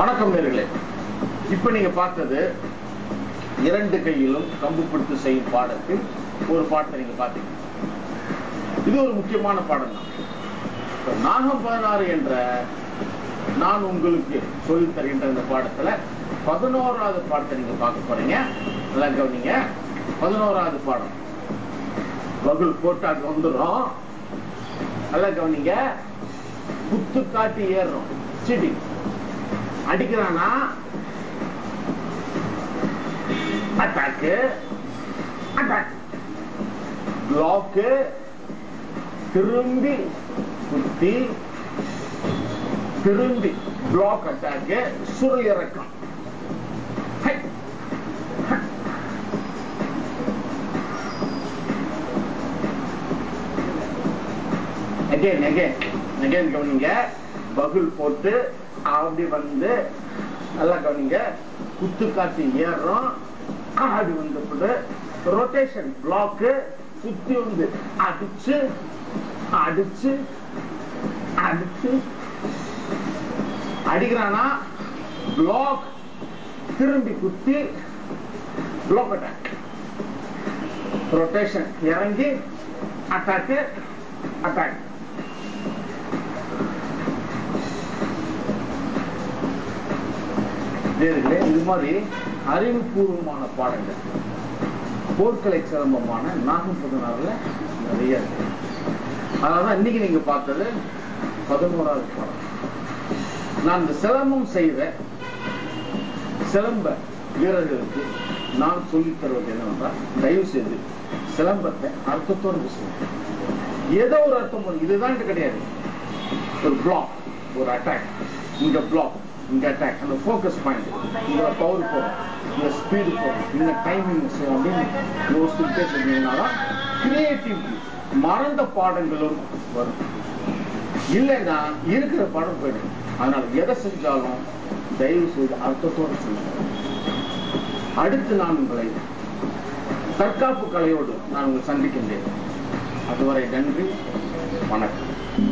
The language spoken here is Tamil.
வணக்கம் நேர்களே இப்ப நீங்க பார்த்தது இரண்டு கையிலும் கம்பு பிடித்து செய்யும் பாடத்தில் ஒரு பாடத்தை நீங்க பார்த்தீங்க இது ஒரு முக்கியமான பாடம் தான் இப்ப நாகம் பதினாறு என்ற நான் உங்களுக்கு சொல்லித் தருகின்ற இந்த பாடத்துல பதினோராவது பாடத்தை நீங்க பார்க்க போறீங்க நல்லா கவனிங்க பதினோராவது பாடம் வகுல் போட்டாக்கு வந்துடும் நல்லா கவனிங்க குத்து காட்டி ஏறுறோம் சீட்டிங் அடிக்கிறானா அட்டாக்கு அட்டாக் பிளாக்கு திரும்பி குத்தி திரும்பி பிளாக் அட்டாக்கு சுருள் இறக்கம் high, high. again again again கவனிங்க பகுல் போட்டு அப்படி வந்து நல்லா கவனிங்க குத்து காட்டி ஏறுறோம் அப்படி வந்து ரொட்டேஷன் பிளாக்கு சுத்தி வந்து அடிச்சு அடிச்சு அடிச்சு அடிக்கிறானா பிளாக் திரும்பி குத்தி பிளாக் அட்டாக் ரொட்டேஷன் இறங்கி அட்டாக்கு அட்டாக் நேர்களே இது மாதிரி அறிவுபூர்வமான பாடங்கள் போர்க்கலை சிலம்பமான நாகம் பதினாறுல நிறைய இருக்கு அதனாலதான் இன்னைக்கு நீங்க பார்த்தது பதினோராவது பாடம் நான் இந்த சிலம்பம் செய்த சிலம்ப வீரர்களுக்கு நான் சொல்லித் தருவது என்னவென்றால் தயவு செய்து சிலம்பத்தை அர்த்தத்தோடு பேசுவோம் ஏதோ ஒரு அர்த்தம் வரும். இதுதான் கிடையாது ஒரு பிளாக் ஒரு அட்டாக் இங்க பிளாக் இங்க அட்டாக் அந்த ஃபோக்கஸ் பாயிண்ட் இங்க பவர் போகும் இங்க ஸ்பீடு போகும் இந்த டைமிங் அப்படின்னு யோசிச்சுட்டே செஞ்சீங்கன்னா கிரியேட்டிவிட்டி மறந்த பாடங்களும் வரும் இல்லைன்னா இருக்கிற பாடம் போயிடும் அதனால எதை செஞ்சாலும் தயவு செய்து அர்த்தத்தோடு செய்யுங்க அடுத்து நான் உங்களை தற்காப்பு கலையோடு நான் உங்களை சந்திக்கின்றேன் அதுவரை நன்றி வணக்கம்